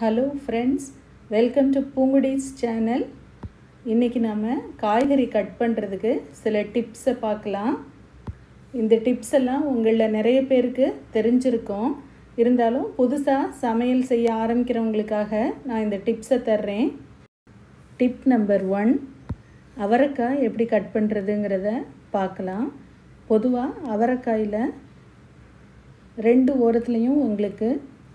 hello friends welcome to Poongudi's channel இன்றைக்கி நாம் காய்கறி கட் பண்ணுறதுக்கு சில டிப்ஸை பார்க்கலாம் இந்த டிப்ஸ் எல்லாம் உங்களில் நிறைய பேருக்கு தெரிஞ்சிருக்கும் இருந்தாலும் புதுசாக சமையல் செய்ய ஆரம்பிக்கிறவங்களுக்காக நான் இந்த டிப்ஸை தர்றேன் டிப் நம்பர் ஒன் அவரைக்காய் எப்படி கட் பண்ணுறதுங்கிறத பார்க்கலாம் பொதுவாக அவரைக்காயில் ரெண்டு ஓரத்துலேயும் உங்களுக்கு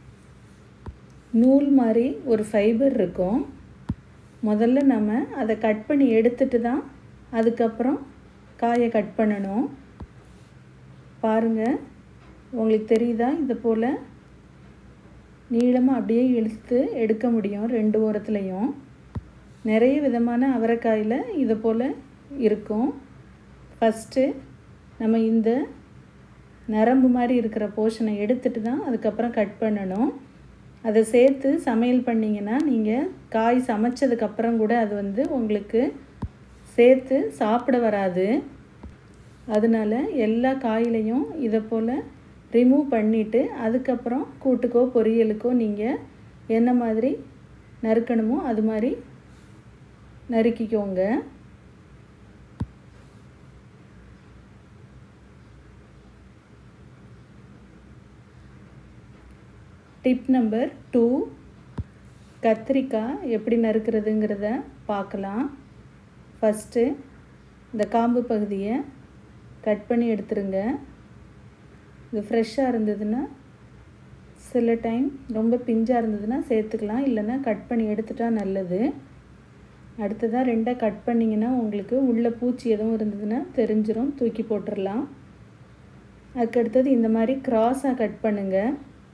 நூல் மாதிரி ஒரு ஃபைபர் இருக்கும் முதல்ல நம்ம அதை கட் பண்ணி எடுத்துட்டு தான் அதுக்கப்புறம் காயை கட் பண்ணணும் பாருங்கள் உங்களுக்கு தெரியுதா இது போல் நீளமாக அப்படியே இழுத்து எடுக்க முடியும் ரெண்டு ஓரத்துலேயும் நிறைய விதமான அவரைக்காயில் இது போல் இருக்கும் ஃபஸ்ட்டு நம்ம இந்த நரம்பு மாதிரி இருக்கிற போர்ஷனை எடுத்துட்டு தான் அதுக்கப்புறம் கட் பண்ணணும் அதை சேர்த்து சமையல் பண்ணிங்கன்னா நீங்கள் காய் சமைச்சதுக்கப்புறம் கூட அது வந்து உங்களுக்கு சேர்த்து சாப்பிட வராது அதனால் எல்லா காயிலையும் இதை போல் ரிமூவ் பண்ணிவிட்டு அதுக்கப்புறம் கூட்டுக்கோ பொரியலுக்கோ நீங்கள் என்ன மாதிரி நறுக்கணுமோ அது மாதிரி நறுக்கிக்கோங்க டிப் நம்பர் டூ கத்திரிக்காய் எப்படி நறுக்கிறதுங்கிறத பார்க்கலாம் ஃபஸ்ட்டு இந்த காம்பு பகுதியை கட் பண்ணி எடுத்துருங்க இது ஃப்ரெஷ்ஷாக இருந்ததுன்னா சில டைம் ரொம்ப பிஞ்சாக இருந்ததுன்னா சேர்த்துக்கலாம் இல்லைன்னா கட் பண்ணி எடுத்துட்டா நல்லது அடுத்ததாக ரெண்டாக கட் பண்ணிங்கன்னா உங்களுக்கு உள்ளே பூச்சி எதுவும் இருந்ததுன்னா தெரிஞ்சிடும் தூக்கி போட்டுடலாம் அதுக்கடுத்தது இந்த மாதிரி க்ராஸாக கட் பண்ணுங்கள்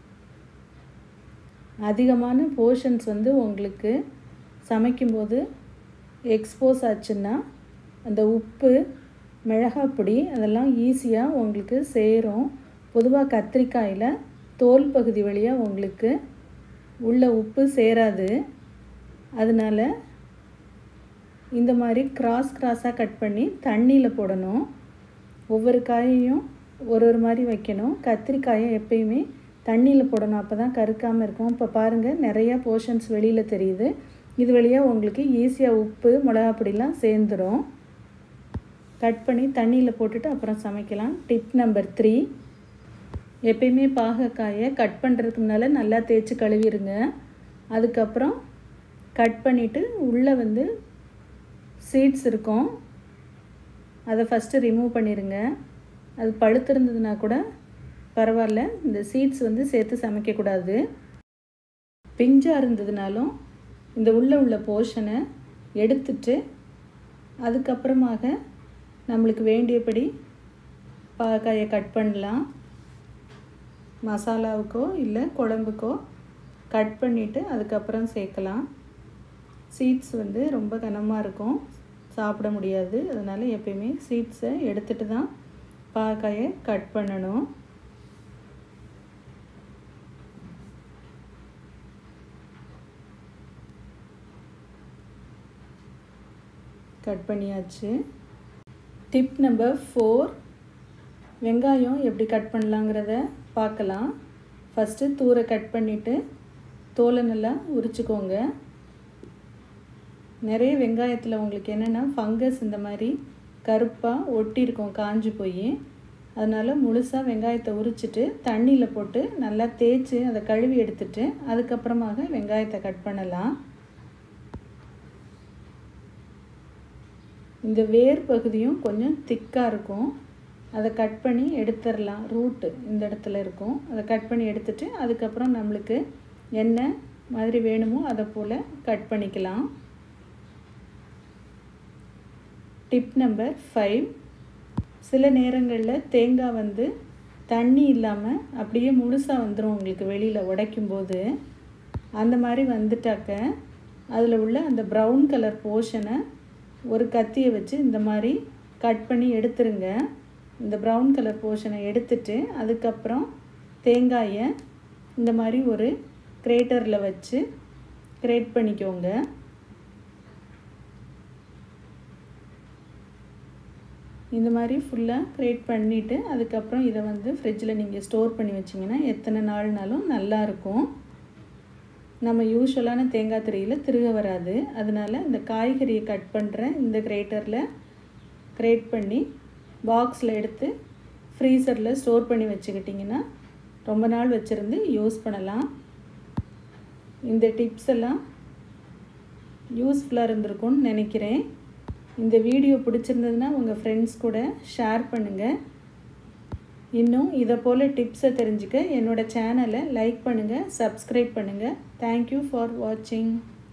அதிகமான போர்ஷன்ஸ் வந்து உங்களுக்கு சமைக்கும்போது எக்ஸ்போஸ் ஆச்சுன்னா அந்த உப்பு மிளகாப்பொடி அதெல்லாம் ஈஸியாக உங்களுக்கு சேரும் பொதுவாக கத்திரிக்காயில் தோல் பகுதி வழியாக உங்களுக்கு உள்ள உப்பு சேராது அதனால் இந்த மாதிரி கிராஸ் கிராஸாக கட் பண்ணி தண்ணியில் போடணும் ஒவ்வொரு காயையும் ஒரு ஒரு மாதிரி வைக்கணும் கத்திரிக்காயை எப்பயுமே தண்ணியில் போடணும் அப்போ தான் கருக்காமல் இருக்கும் இப்போ பாருங்கள் நிறையா போர்ஷன்ஸ் வெளியில் தெரியுது இது வழியாக உங்களுக்கு ஈஸியாக உப்பு மிளகாப்பொடிலாம் சேர்ந்துடும் கட் பண்ணி தண்ணியில் போட்டுட்டு அப்புறம் சமைக்கலாம் டிப் நம்பர் த்ரீ எப்பயுமே பாகக்காயை கட் பண்ணுறதுக்கு முன்னால் நல்லா தேய்ச்சி கழுவிடுங்க அதுக்கப்புறம் கட் பண்ணிவிட்டு உள்ளே வந்து சீட்ஸ் இருக்கும் அதை ஃபஸ்ட்டு ரிமூவ் பண்ணிடுங்க அது பழுத்திருந்ததுன்னா கூட பரவாயில்ல இந்த சீட்ஸ் வந்து சேர்த்து சமைக்கக்கூடாது பிஞ்சாக இருந்ததுனாலும் இந்த உள்ளே உள்ள போர்ஷனை எடுத்துட்டு அதுக்கப்புறமாக நம்மளுக்கு வேண்டியபடி பாக்காயை கட் பண்ணலாம் மசாலாவுக்கோ இல்லை குழம்புக்கோ கட் பண்ணிவிட்டு அதுக்கப்புறம் சேர்க்கலாம் சீட்ஸ் வந்து ரொம்ப கனமாக இருக்கும் சாப்பிட முடியாது அதனால் எப்பயுமே சீட்ஸை எடுத்துகிட்டு தான் பாக்காயை கட் பண்ணணும் கட் பண்ணியாச்சு டிப் நம்பர் ஃபோர் வெங்காயம் எப்படி கட் பண்ணலாங்கிறத பார்க்கலாம் ஃபஸ்ட்டு தூரை கட் பண்ணிவிட்டு தோலை நல்லா உரிச்சுக்கோங்க நிறைய வெங்காயத்தில் உங்களுக்கு என்னென்னா ஃபங்கஸ் இந்த மாதிரி கருப்பாக ஒட்டியிருக்கும் காஞ்சி போய் அதனால் முழுசாக வெங்காயத்தை உரிச்சிட்டு தண்ணியில் போட்டு நல்லா தேய்ச்சி அதை கழுவி எடுத்துட்டு அதுக்கப்புறமாக வெங்காயத்தை கட் பண்ணலாம் இந்த வேர் பகுதியும் கொஞ்சம் திக்காக இருக்கும் அதை கட் பண்ணி எடுத்துடலாம் ரூட்டு இந்த இடத்துல இருக்கும் அதை கட் பண்ணி எடுத்துட்டு அதுக்கப்புறம் நம்மளுக்கு என்ன மாதிரி வேணுமோ அதை போல் கட் பண்ணிக்கலாம் டிப் நம்பர் ஃபைவ் சில நேரங்களில் தேங்காய் வந்து தண்ணி இல்லாமல் அப்படியே முழுசாக வந்துடும் உங்களுக்கு வெளியில் உடைக்கும்போது அந்த மாதிரி வந்துட்டாக்க அதில் உள்ள அந்த ப்ரௌன் கலர் போர்ஷனை ஒரு கத்தியை வச்சு இந்த மாதிரி கட் பண்ணி எடுத்துருங்க இந்த ப்ரௌன் கலர் போர்ஷனை எடுத்துட்டு அதுக்கப்புறம் தேங்காயை இந்த மாதிரி ஒரு கிரேட்டரில் வச்சு கிரேட் பண்ணிக்கோங்க இந்த மாதிரி ஃபுல்லாக க்ரியேட் பண்ணிவிட்டு அதுக்கப்புறம் இதை வந்து ஃப்ரிட்ஜில் நீங்கள் ஸ்டோர் பண்ணி வச்சிங்கன்னா எத்தனை நாள்னாலும் நல்லாயிருக்கும் நம்ம யூஸ்வலான தேங்காய் திரியில் திருக வராது அதனால் இந்த காய்கறியை கட் பண்ணுறேன் இந்த கிரேட்டரில் கிரேட் பண்ணி பாக்ஸில் எடுத்து ஃப்ரீசரில் ஸ்டோர் பண்ணி வச்சுக்கிட்டிங்கன்னா ரொம்ப நாள் வச்சுருந்து யூஸ் பண்ணலாம் இந்த டிப்ஸ் எல்லாம் யூஸ்ஃபுல்லாக இருந்திருக்கும்னு நினைக்கிறேன் இந்த வீடியோ பிடிச்சிருந்ததுன்னா உங்கள் ஃப்ரெண்ட்ஸ் கூட ஷேர் பண்ணுங்கள் இன்னும் இதை போல் டிப்ஸை தெரிஞ்சுக்க என்னோடய சேனலை லைக் பண்ணுங்கள் சப்ஸ்கிரைப் பண்ணுங்கள் தேங்க்யூ ஃபார் வாட்சிங்